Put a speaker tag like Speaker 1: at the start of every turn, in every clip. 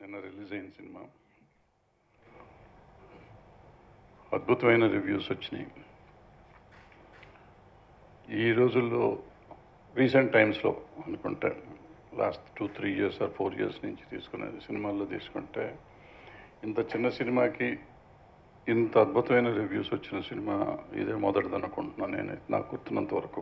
Speaker 1: నిన్న రిలీజ్ అయిన సినిమా అద్భుతమైన రివ్యూస్ వచ్చినాయి ఈ రోజుల్లో రీసెంట్ టైమ్స్లో అనుకుంటే last two three years or four years నుంచి తీసుకునేది సినిమాల్లో తీసుకుంటే ఇంత చిన్న సినిమాకి ఇంత అద్భుతమైన రివ్యూస్ వచ్చిన సినిమా ఇదే మొదటిది అనుకుంటున్నాను నేను నాకు గుర్తున్నంత వరకు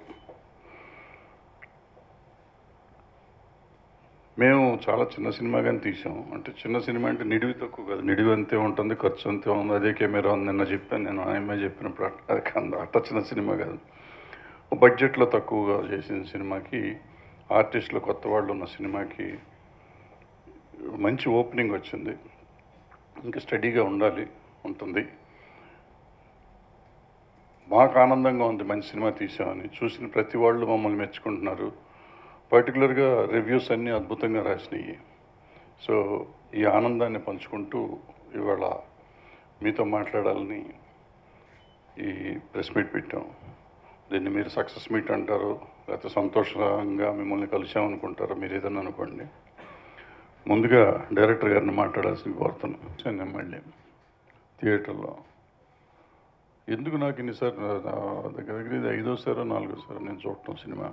Speaker 1: మేము చాలా చిన్న సినిమాగానే తీసాం అంటే చిన్న సినిమా అంటే నిడివి తక్కువ కాదు నిడివి అంతే ఉంటుంది ఖర్చు అంతే ఉంది అదే కెమెరా ఉంది నిన్న చెప్పాను నేను ఆయమ్మ చెప్పినప్పుడు అట్ట- అది కాదు, అట్ట చిన్న సినిమా కాదు బడ్జెట్లో తక్కువగా చేసిన సినిమాకి ఆర్టిస్టులు కొత్త వాళ్ళు ఉన్న సినిమాకి మంచి ఓపెనింగ్ వచ్చింది ఇంకా స్టడీగా ఉండాలి ఉంటుంది మాకు ఆనందంగా ఉంది మంచి సినిమా తీసామని చూసిన ప్రతి వాళ్ళు మమ్మల్ని మెచ్చుకుంటున్నారు పర్టికులర్గా రివ్యూస్ అన్నీ అద్భుతంగా రాసినాయి సో ఈ ఆనందాన్ని పంచుకుంటూ ఇవాళ మీతో మాట్లాడాలని ఈ ప్రెస్ మీట్ పెట్టాం దీన్ని మీరు సక్సెస్ మీట్ అంటారు లేకపోతే సంతోషంగా మిమ్మల్ని కలిసామనుకుంటారు మీరు ఏదన్నా అనుకోండి ముందుగా డైరెక్టర్ గారిని మాట్లాడాల్సింది కోరుతున్నాను నేను మళ్ళీ థియేటర్లో ఎందుకు నాకు ఇన్నిసార్లు నా దగ్గర దగ్గర ఇది ఐదోసారో నాలుగోసారో నేను చూడటం సినిమా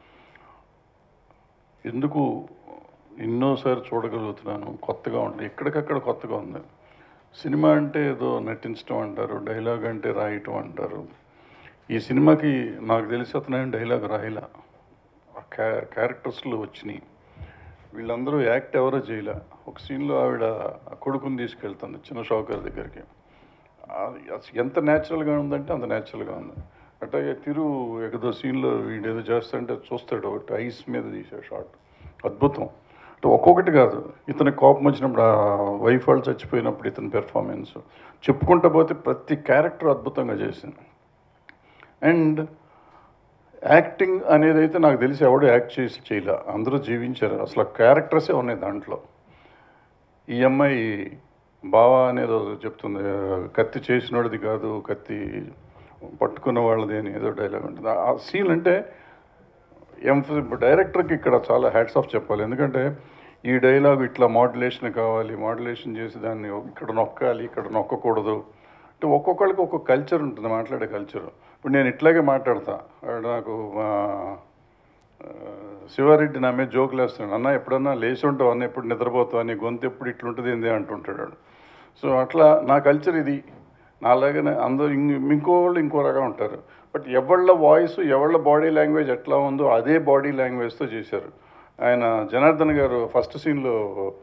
Speaker 1: ఎందుకు ఎన్నోసారి చూడగలుగుతున్నాను కొత్తగా ఉంది ఎక్కడికక్కడ కొత్తగా ఉంది సినిమా అంటే ఏదో నటించడం అంటారు డైలాగ్ అంటే రాయటం అంటారు ఈ సినిమాకి నాకు తెలిసి అతను ఏం డైలాగ్ రాయలా ఆ క్యా క్యారెక్టర్స్లో వచ్చినాయి వీళ్ళందరూ యాక్ట్ ఎవరో చేయలే ఒక సీన్లో ఆవిడ ఆ కొడుకుని తీసుకెళ్తుంది చిన్న షాకర్ దగ్గరికి అది అసలు ఎంత న్యాచురల్గా ఉందంటే అంత న్యాచురల్గా ఉంది అట్లాగే తిరు ఏదో సీన్లో వీడేదో చేస్తుంటే చూస్తాడు ఒకటి ఐస్ మీద తీసే షాట్ అద్భుతం అంటే ఒక్కొక్కటి కాదు ఇతని కోపం వచ్చినప్పుడు ఆ వైఫ్ వాళ్ళు చచ్చిపోయినప్పుడు ఇతని పెర్ఫార్మెన్స్ చెప్పుకుంటా పోతే ప్రతి క్యారెక్టర్ అద్భుతంగా చేసింది అండ్ యాక్టింగ్ అనేది అయితే నాకు తెలిసి ఎవడు యాక్ట్ చేసి చేయలే అందరూ జీవించారు అసలు క్యారెక్టర్సే ఉన్నాయి దాంట్లో ఈ అమ్మాయి బావా అనేది ఏదో చెప్తుంది కత్తి చేసినోడిది కాదు కత్తి పట్టుకున్న వాళ్ళది అని ఏదో డైలాగ్ ఉంటుంది ఆ సీన్ అంటే ఎంఫ డైరెక్టర్కి ఇక్కడ చాలా హ్యాట్స్ ఆఫ్ చెప్పాలి ఎందుకంటే ఈ డైలాగ్ ఇట్లా మాడ్యులేషన్ కావాలి మాడ్యులేషన్ చేసి దాన్ని ఇక్కడ నొక్కాలి ఇక్కడ నొక్కకూడదు అంటే ఒక్కొక్కరికి ఒక్కొక్క కల్చర్ ఉంటుంది మాట్లాడే కల్చర్ ఇప్పుడు నేను ఇట్లాగే మాట్లాడతా ఆవిడ నాకు మా ఆ, శివారెడ్డి నా మీద జోకులు వేస్తున్నాడు అన్న ఎప్పుడన్నా లేచి ఉంటావు అన్న ఎప్పుడు నిద్రపోతావు నీ గొంతు ఎప్పుడు ఇట్లుంటుంది ఏంది అంటుంటాడు వాడు. సో అట్లా నా కల్చర్ ఇది నాలాగానే అందరూ ఇం- ఇంకో వాళ్ళు ఇంకో రకంగా ఉంటారు బట్ ఎవళ్ళ వాయిస్ ఎవళ్ళ బాడీ లాంగ్వేజ్ ఎట్లా ఉందో అదే బాడీ లాంగ్వేజ్తో చేశారు ఆయన జనార్దన్ గారు ఫస్ట్ సీన్లో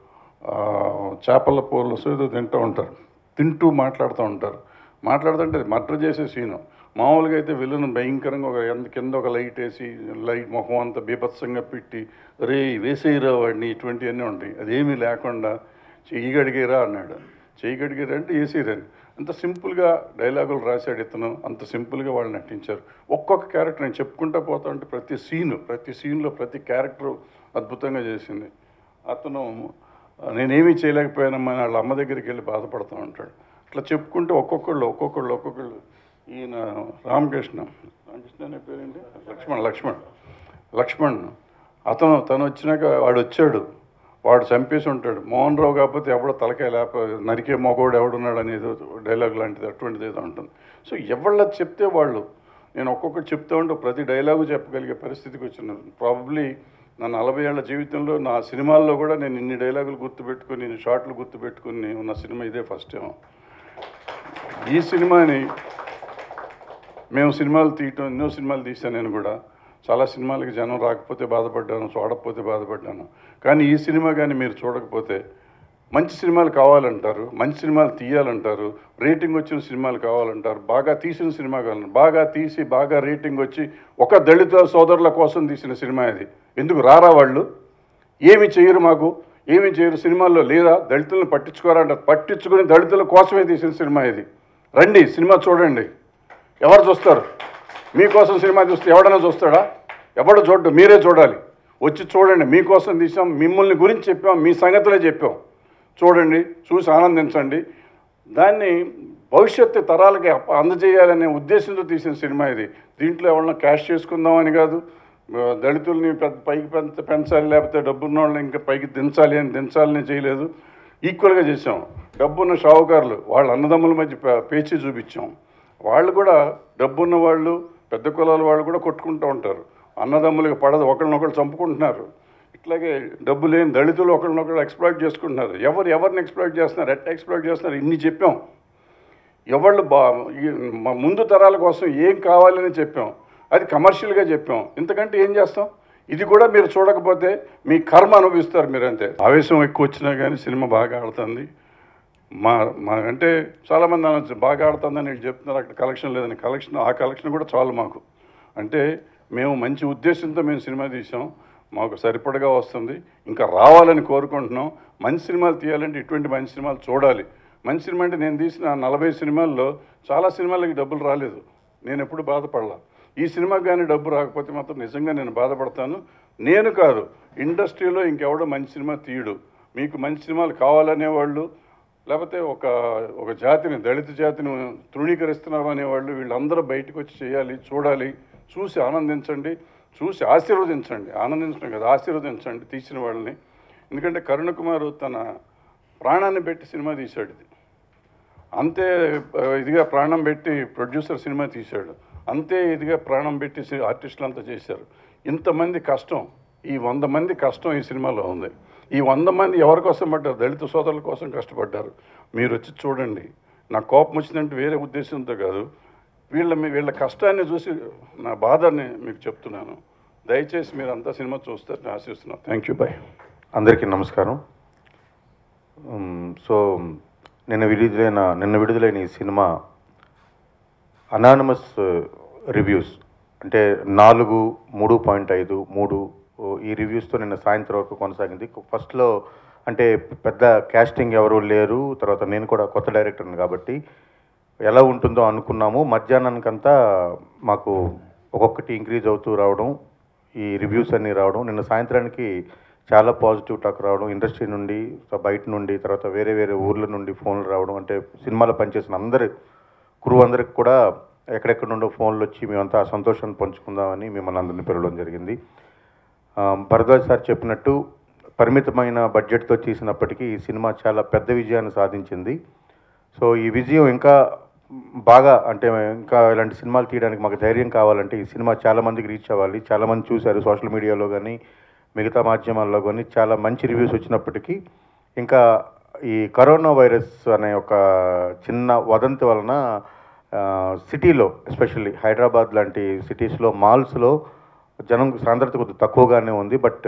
Speaker 1: చేపల పూలు ఏదో తింటూ ఉంటారు తింటూ మాట్లాడుతూ ఉంటారు మాట్లాడుతుంటే మర్డర్ చేసే సీను మామూలుగా అయితే విలన్ భయంకరంగా ఒక ఎంత- కింద ఒక లైట్ వేసి లైట్ మొహం అంతా బీభత్సంగా పెట్టి రే వేసేయరా వాడిని ఇటువంటివన్నీ ఉంటాయి అదేమీ లేకుండా చెయ్యి గడిగేరా అన్నాడు చెయ్యి గడిగేరా అంటే వేసేయరని అంత సింపుల్గా డైలాగులు రాశాడు ఇతను అంత సింపుల్గా వాళ్ళు నటించారు ఒక్కొక్క క్యారెక్టర్ నేను చెప్పుకుంటా పోతా ఉంటే ప్రతి సీను ప్రతి సీన్లో ప్రతి క్యారెక్టర్ అద్భుతంగా చేసింది అతను నేనేమీ చేయలేకపోయానమ్మా అని వాళ్ళ అమ్మ దగ్గరికి వెళ్ళి బాధపడుతూ ఉంటాడు అట్లా చెప్పుకుంటే ఒక్కొక్కళ్ళు ఒక్కొక్కళ్ళు ఒక్కొక్కళ్ళు ఈయన రామకృష్ణ రామకృష్ణ అనే పేరేంటి లక్ష్మణ్ లక్ష్మణ్ లక్ష్మణ్ అతను తను వచ్చినాక వాడు వచ్చాడు వాడు చంపేసి ఉంటాడు మోహన్ రావు కాకపోతే ఎవడో తలకాయ లేప నరికే మగోడు ఎవడున్నాడు అనేది డైలాగ్ లాంటిది అటువంటిది ఏదో ఉంటుంది సో ఎవళ్ళ చెప్తే వాళ్ళు నేను ఒక్కొక్కటి చెప్తా ఉంటే ప్రతి డైలాగు చెప్పగలిగే పరిస్థితికి వచ్చిన ప్రాబబ్లీ నా నలభై ఏళ్ల జీవితంలో నా సినిమాల్లో కూడా నేను ఇన్ని డైలాగులు గుర్తుపెట్టుకుని ఇన్ని షార్ట్లు గుర్తుపెట్టుకుని ఉన్న సినిమా ఇదే ఫస్ట్ ఏమో ఈ సినిమాని మేము సినిమాలు తీయటం ఎన్నో సినిమాలు తీశాను నేను కూడా చాలా సినిమాలకి జనం రాకపోతే బాధపడ్డాను చూడకపోతే బాధపడ్డాను కానీ ఈ సినిమా కానీ మీరు చూడకపోతే మంచి సినిమాలు కావాలంటారు మంచి సినిమాలు తీయాలంటారు రేటింగ్ వచ్చిన సినిమాలు కావాలంటారు బాగా తీసిన సినిమా కావాలంటారు బాగా తీసి బాగా రేటింగ్ వచ్చి ఒక దళిత సోదరుల కోసం తీసిన సినిమా ఇది ఎందుకు రారా వాళ్ళు ఏమి చేయరు మాకు ఏమి చేయరు సినిమాల్లో లేదా దళితులను పట్టించుకోరా అంటారు పట్టించుకుని దళితుల కోసమే తీసిన సినిమా ఇది రండి సినిమా చూడండి ఎవరు చూస్తారు మీకోసం సినిమా చూస్తే ఎవడైనా చూస్తాడా ఎవడు చూడ్డు మీరే చూడాలి వచ్చి చూడండి మీకోసం తీసాం మిమ్మల్ని గురించి చెప్పాం మీ సంగతులే చెప్పాం చూడండి చూసి ఆనందించండి దాన్ని భవిష్యత్తు తరాలకి అప్ప- అందజేయాలనే ఉద్దేశంతో తీసిన సినిమా ఇది దీంట్లో ఎవరన్నా క్యాష్ చేసుకుందామని కాదు ఆ, దళితుల్ని పెద్ద పైకి పెంచ పెంచాలి లేకపోతే డబ్బున్న వాళ్ళని ఇంకా పైకి దించాలి అని దించాలని చేయలేదు ఈక్వల్గా చేసాం డబ్బున్న షావుకారులు వాళ్ళ అన్నదమ్ముల మధ్య పే- పేచీ చూపించాం వాళ్ళు కూడా డబ్బున్న వాళ్ళు పెద్ద కులాల వాళ్ళు కూడా కొట్టుకుంటూ ఉంటారు అన్నదమ్ములకి పడదు ఒకరినొకరు చంపుకుంటున్నారు ఇట్లాగే డబ్బు లేని దళితులు ఒకరినొకరు ఎక్స్ప్లాయిట్ చేసుకుంటున్నారు ఎవరు ఎవరిని ఎక్స్ప్లాయిట్ చేస్తున్నారు ఎట్లా ఎక్స్ప్లాయిట్ చేస్తున్నారు ఇన్ని చెప్పాం ఎవళ్ళు బా ఈ మ- ముందు తరాల కోసం ఏం కావాలని చెప్పాం అది కమర్షియల్గా చెప్పాం ఇంతకంటే ఏం చేస్తాం ఇది కూడా మీరు చూడకపోతే మీ కర్మ అనుభవిస్తారు మీరు అంతే ఆవేశం ఎక్కువ వచ్చినా కానీ సినిమా బాగా ఆడుతుంది మా మా అంటే చాలామంది అనొచ్చు బాగా ఆడుతుందని వీళ్ళు చెప్తున్నారు అక్కడ కలెక్షన్ లేదని కలెక్షన్ ఆ కలెక్షన్ కూడా చాలు మాకు అంటే మేము మంచి ఉద్దేశంతో మేము సినిమా తీసాం మాకు సరిపడగా వస్తుంది ఇంకా రావాలని కోరుకుంటున్నాం మంచి సినిమాలు తీయాలంటే ఇటువంటి మంచి సినిమాలు చూడాలి మంచి సినిమా అంటే నేను తీసిన నలభై సినిమాల్లో చాలా సినిమాలకి డబ్బులు రాలేదు నేను ఎప్పుడు బాధపడలా ఈ సినిమాకి కానీ డబ్బు రాకపోతే మాత్రం నిజంగా నేను బాధపడతాను నేను కాదు ఇండస్ట్రీలో ఇంకెవడో మంచి సినిమా తీయడు మీకు మంచి సినిమాలు కావాలనే వాళ్ళు లేకపోతే ఒక ఒక జాతిని దళిత జాతిని తృణీకరిస్తున్నారు అనేవాళ్ళు వీళ్ళందరూ బయటకు వచ్చి చేయాలి చూడాలి చూసి ఆనందించండి చూసి ఆశీర్వదించండి ఆనందించడం కదా ఆశీర్వదించండి తీసిన వాళ్ళని ఎందుకంటే కరుణ కుమార్ తన ప్రాణాన్ని పెట్టి సినిమా తీశాడు ఇది అంతే ఆ, ఇదిగా ప్రాణం పెట్టి ప్రొడ్యూసర్ సినిమా తీశాడు అంతే ఇదిగా ప్రాణం పెట్టి సి- ఆర్టిస్టులు అంతా చేశారు ఇంతమంది కష్టం ఈ వంద మంది కష్టం ఈ సినిమాలో ఉంది ఈ వంద మంది ఎవరి కోసం పడ్డారు దళిత సోదరుల కోసం కష్టపడ్డారు మీరు వచ్చి చూడండి నా కోపం వచ్చిందంటే వేరే ఉద్దేశంతో కాదు వీళ్ళ మీ- వీళ్ళ కష్టాన్ని చూసి నా బాధని మీకు చెప్తున్నాను దయచేసి మీరు అంతా సినిమా చూస్తారని ఆశిస్తున్నాను థ్యాంక్ యూ బాయ్
Speaker 2: అందరికీ నమస్కారం ఉమ్, సో నిన్న విడుదలైన నిన్న విడుదలైన ఈ సినిమా అనానమస్ రివ్యూస్ అంటే నాలుగు మూడు పాయింట్ ఐదు మూడు ఓ, ఈ రివ్యూస్తో నిన్న సాయంత్రం వరకు కొనసాగింది ఫస్ట్లో అంటే పెద్ద క్యాస్టింగ్ ఎవరు లేరు తర్వాత నేను కూడా కొత్త డైరెక్టర్ని కాబట్టి ఎలా ఉంటుందో అనుకున్నాము మధ్యాహ్నానికంతా మాకు ఒక్కొక్కటి ఇంక్రీజ్ అవుతూ రావడం ఈ రివ్యూస్ అన్నీ రావడం నిన్న సాయంత్రానికి చాలా పాజిటివ్ టాక్ రావడం ఇండస్ట్రీ నుండి సో బయట నుండి తర్వాత వేరే వేరే ఊర్ల నుండి ఫోన్లు రావడం అంటే సినిమాలో పనిచేసిన అందరి క్రూ అందరికి కూడా ఎక్కడెక్కడ నుండో ఫోన్లు వచ్చి మేమంతా ఆ సంతోషాన్ని పంచుకుందామని మిమ్మల్ని అందరినీ పిలవడం జరిగింది ఆ, భరద్వాజ్ సార్ చెప్పినట్టు పరిమితమైన బడ్జెట్తో తీసినప్పటికీ ఈ సినిమా చాలా పెద్ద విజయాన్ని సాధించింది సో ఈ విజయం ఇంకా బాగా అంటే ఇంకా ఇలాంటి సినిమాలు తీయడానికి మాకు ధైర్యం కావాలంటే ఈ సినిమా చాలా మందికి రీచ్ అవ్వాలి చాలా మంది చూశారు సోషల్ మీడియాలో కానీ మిగతా మాధ్యమాల్లో కానీ చాలా మంచి రివ్యూస్ వచ్చినప్పటికీ ఇంకా ఈ కరోనా వైరస్ అనే ఒక చిన్న వదంతి వలన ఆ, సిటీలో ఎస్పెషల్లీ హైదరాబాద్ లాంటి సిటీస్లో మాల్స్లో జనం సాంద్రత కొద్దిగా తక్కువగానే ఉంది బట్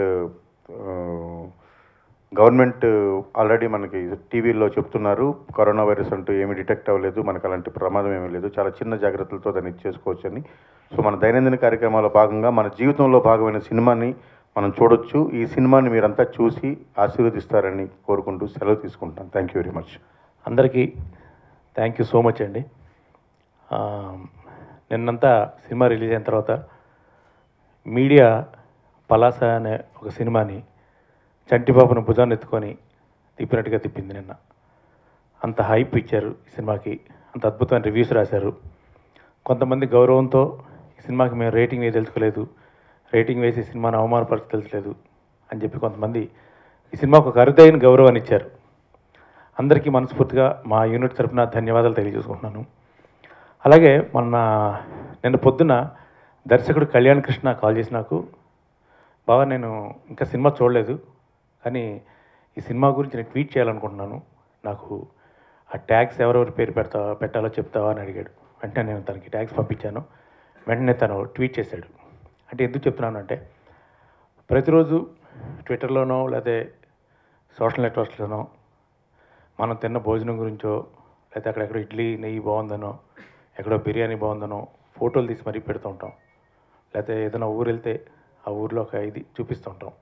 Speaker 2: గవర్నమెంట్ ఆల్రెడీ మనకి టీవీలో చెప్తున్నారు కరోనా వైరస్ అంటూ ఏమీ డిటెక్ట్ అవ్వలేదు మనకు అలాంటి ప్రమాదం ఏమీ లేదు చాలా చిన్న జాగ్రత్తలతో దాన్ని ఇచ్చేసుకోవచ్చు అని సో మన దైనందిన కార్యక్రమాల భాగంగా మన జీవితంలో భాగమైన సినిమాని మనం చూడొచ్చు ఈ సినిమాని మీరంతా చూసి ఆశీర్వదిస్తారని కోరుకుంటూ సెలవు తీసుకుంటాను థ్యాంక్ యూ వెరీ మచ్
Speaker 3: అందరికీ థ్యాంక్ యూ సో మచ్ అండి ఆ, నిన్నంతా సినిమా రిలీజ్ అయిన తర్వాత మీడియా పలాస అనే ఒక సినిమాని చంటిబాబును భుజాన్ని ఎత్తుకొని తిప్పినట్టుగా తిప్పింది నిన్న అంత హైప్ ఇచ్చారు ఈ సినిమాకి అంత అద్భుతమైన రివ్యూస్ రాశారు కొంతమంది గౌరవంతో ఈ సినిమాకి మేము రేటింగ్ వేయదలుచుకోలేదు రేటింగ్ వేసి సినిమాను అవమానపరచదలుచలేదు అని చెప్పి కొంతమంది ఈ సినిమాకు ఒక అరుదైన గౌరవాన్ని ఇచ్చారు అందరికీ మనస్ఫూర్తిగా మా యూనిట్ తరపున ధన్యవాదాలు తెలియజేసుకుంటున్నాను అలాగే మొన్న నిన్న పొద్దున దర్శకుడు కళ్యాణ్ కృష్ణ కాల్ చేసి నాకు బాగా నేను ఇంకా సినిమా చూడలేదు కానీ ఈ సినిమా గురించి నేను ట్వీట్ చేయాలనుకుంటున్నాను నాకు ఆ ట్యాగ్స్ ఎవరెవరి పేరు పెడతా పెట్టాలో చెప్తావా అని అడిగాడు వెంటనే నేను తనకి ట్యాగ్స్ పంపించాను వెంటనే తను ట్వీట్ చేశాడు అంటే ఎందుకు చెప్తున్నాను అంటే ప్రతిరోజు ట్విట్టర్లోనో లేకపోతే సోషల్ నెట్వర్క్స్లోనో మనం తిన్న భోజనం గురించో లేకపోతే అక్కడెక్కడ ఇడ్లీ నెయ్యి బాగుందనో ఎక్కడో బిర్యానీ బాగుందనో ఫోటోలు తీసి మరీ పెడుతూ ఉంటాం లేకపోతే ఏదైనా ఊరు వెళ్తే ఆ ఊర్లో ఒక ఇది చూపిస్తూ ఉంటాం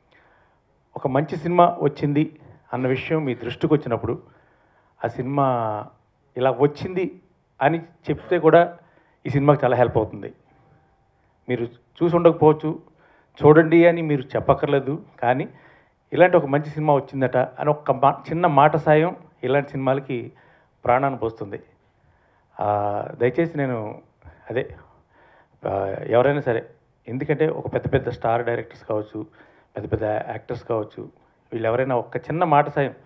Speaker 3: ఒక మంచి సినిమా వచ్చింది అన్న విషయం మీ దృష్టికి వచ్చినప్పుడు ఆ సినిమా ఇలా వచ్చింది అని చెప్తే కూడా ఈ సినిమాకి చాలా హెల్ప్ అవుతుంది మీరు చూసి ఉండకపోవచ్చు చూడండి అని మీరు చెప్పక్కర్లేదు కానీ ఇలాంటి ఒక మంచి సినిమా వచ్చిందట అని ఒక మా చిన్న మాట సాయం ఇలాంటి సినిమాలకి ప్రాణాన్ని పోస్తుంది ఆ, దయచేసి నేను అదే ఆ, ఎవరైనా సరే ఎందుకంటే ఒక పెద్ద పెద్ద స్టార్ డైరెక్టర్స్ కావచ్చు పెద్ద పెద్ద యాక్టర్స్ కావచ్చు వీళ్ళు ఎవరైనా ఒక చిన్న మాట సాయం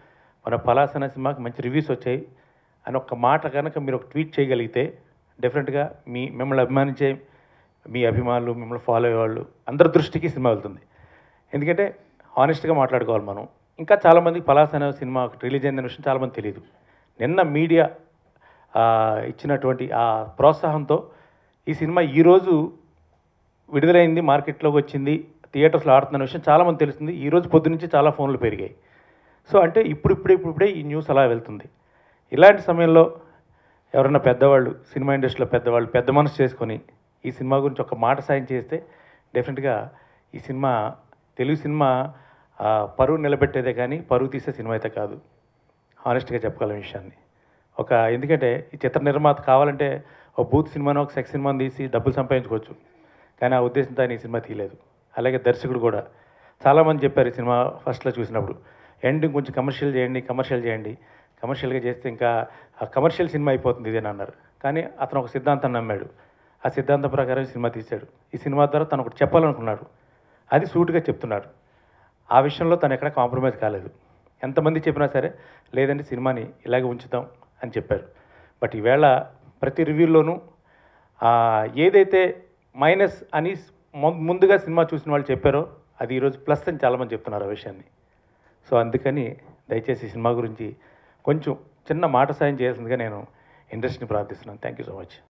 Speaker 3: మన పలాస్ అనే సినిమాకి మంచి రివ్యూస్ వచ్చాయి అని ఒక మాట కనుక మీరు ఒక ట్వీట్ చేయగలిగితే డెఫినెట్గా మీ మిమ్మల్ని అభిమానించే మీ అభిమానులు మిమ్మల్ని ఫాలో అయ్యేవాళ్ళు అందరి దృష్టికి సినిమా వెళ్తుంది ఎందుకంటే హానెస్ట్గా మాట్లాడుకోవాలి మనం ఇంకా చాలామంది పలాస్ అనే సినిమా రిలీజ్ అయిన విషయం చాలామంది తెలియదు నిన్న మీడియా ఆ, ఇచ్చినటువంటి ఆ ప్రోత్సాహంతో ఈ సినిమా ఈరోజు విడుదలైంది మార్కెట్లోకి వచ్చింది థియేటర్స్లో ఆడుతున్న విషయం చాలామంది తెలుస్తుంది ఈ రోజు పొద్దు నుంచి చాలా ఫోన్లు పెరిగాయి సో అంటే ఇప్పుడు ఇప్పుడే ఇప్పుడే ఈ న్యూస్ అలా వెళ్తుంది ఇలాంటి సమయంలో ఎవరైనా పెద్దవాళ్ళు సినిమా ఇండస్ట్రీలో పెద్దవాళ్ళు పెద్ద మనసు చేసుకొని ఈ సినిమా గురించి ఒక మాట సాయం చేస్తే డెఫినెట్గా ఈ సినిమా తెలుగు సినిమా ఆ, పరువు నిలబెట్టేదే కానీ పరువు తీసే సినిమా అయితే కాదు హానెస్ట్గా చెప్పగలం ఈ విషయాన్ని ఒక ఎందుకంటే ఈ చిత్ర నిర్మాత కావాలంటే ఒక బూత్ సినిమాను ఒక సెక్స్ సినిమాని తీసి డబ్బులు సంపాదించుకోవచ్చు కానీ ఆ ఉద్దేశంతో ఆయన ఈ సినిమా తీయలేదు అలాగే దర్శకుడు కూడా చాలామంది చెప్పారు ఈ సినిమా ఫస్ట్లో చూసినప్పుడు ఎండింగ్ కొంచెం కమర్షియల్ చేయండి కమర్షియల్ చేయండి కమర్షియల్గా చేస్తే ఇంకా ఆ కమర్షియల్ సినిమా అయిపోతుంది ఇదేని అన్నారు కానీ అతను ఒక సిద్ధాంతం నమ్మాడు ఆ సిద్ధాంతం ప్రకారం ఈ సినిమా తీశాడు ఈ సినిమా ద్వారా తను ఒకటి చెప్పాలనుకున్నాడు అది సూటుగా చెప్తున్నాడు ఆ విషయంలో తను ఎక్కడ కాంప్రమైజ్ కాలేదు ఎంతమంది చెప్పినా సరే లేదండి సినిమాని ఇలాగే ఉంచుతాం అని చెప్పారు బట్ ఈవేళ ప్రతి రివ్యూలోనూ ఆ, ఏదైతే మైనస్ అని ము- ముందుగా సినిమా చూసిన వాళ్ళు చెప్పారో అది ఈరోజు ప్లస్ అని చాలామంది చెప్తున్నారు ఆ విషయాన్ని సో అందుకని దయచేసి ఈ సినిమా గురించి కొంచెం చిన్న మాట సాయం చేయాల్సిందిగా నేను ఇండస్ట్రీని ప్రార్థిస్తున్నాను థ్యాంక్ యూ సో మచ్